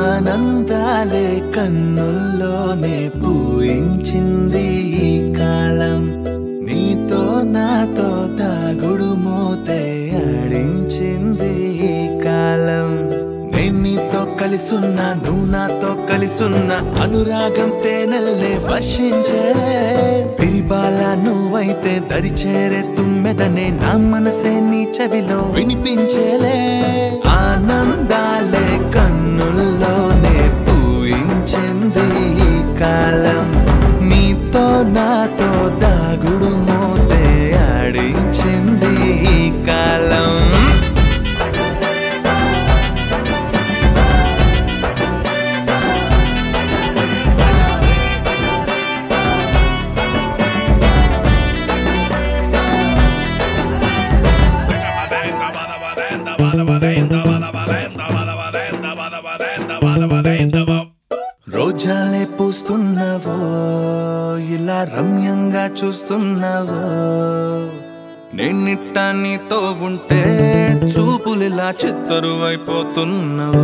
ఆనందాలే కన్నుల్లోనే పూయించింది ఈ కాలం నీతో నాతో దాగుడు మూతే ఆడించింది ఈ కాలం నేను నీతో కలిసున్నా నువ్వు నాతో కలిసున్నా అనురాగం తేనెల్లే వర్షించేలే పిరిబాల నువ్వైతే దరిచేరే తుమ్మెదనే నా మనసే నీ చెవిలో వినిపించేలే ఆనందాలే కన్నుల్లోనే పూయించింది ఈ కాలం నీతో నాతో దాగుడు మోతే ఆడించింది ఈ కాలం రోజాలే పూస్తున్నావో ఇలా రమ్యంగా చూస్తున్నావో నేనిట్ట నీతో ఉంటే చూపులిలా చిత్తరు అయిపోతున్నావో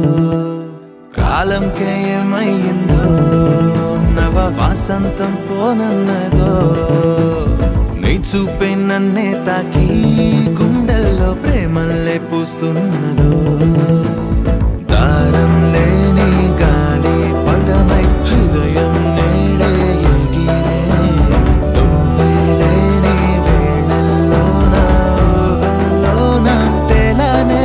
కాలంకే ఏమయ్యిందో నవ వాసంతం పోనన్నదో నీ చూపే నన్నే తాకి గుండెల్లో ప్రేమల్లే పూస్తున్నదో దారం లేని గాలి పడమై హృదయం నేడే ఎగిరే నువ్వే లేని వేళల్లోన ఊహల్లోన తెలనే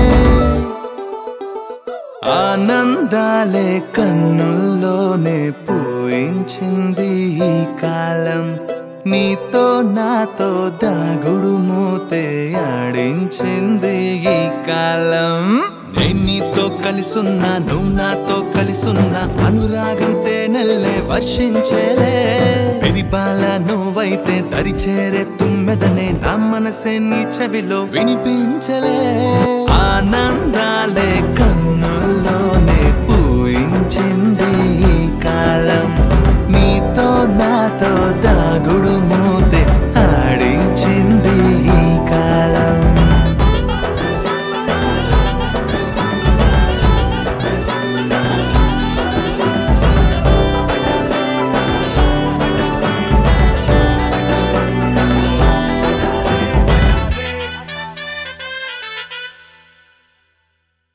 ఆనందాలే కన్నుల్లోనే పూయించింది ఈ కాలం నీతో నాతో దాగుడు మూతే ఆడించింది ఈ కాలం నేను నీతో కలిసున్నా నువ్వు నాతో కలిసున్నా అనురాగం తేనెల్లే వర్షించేలే పెరిపాల నువ్వైతే దరిచేరే తుమ్మెదనే నా మనసే నీ చెవిలో వినిపించలే ఆనందాలే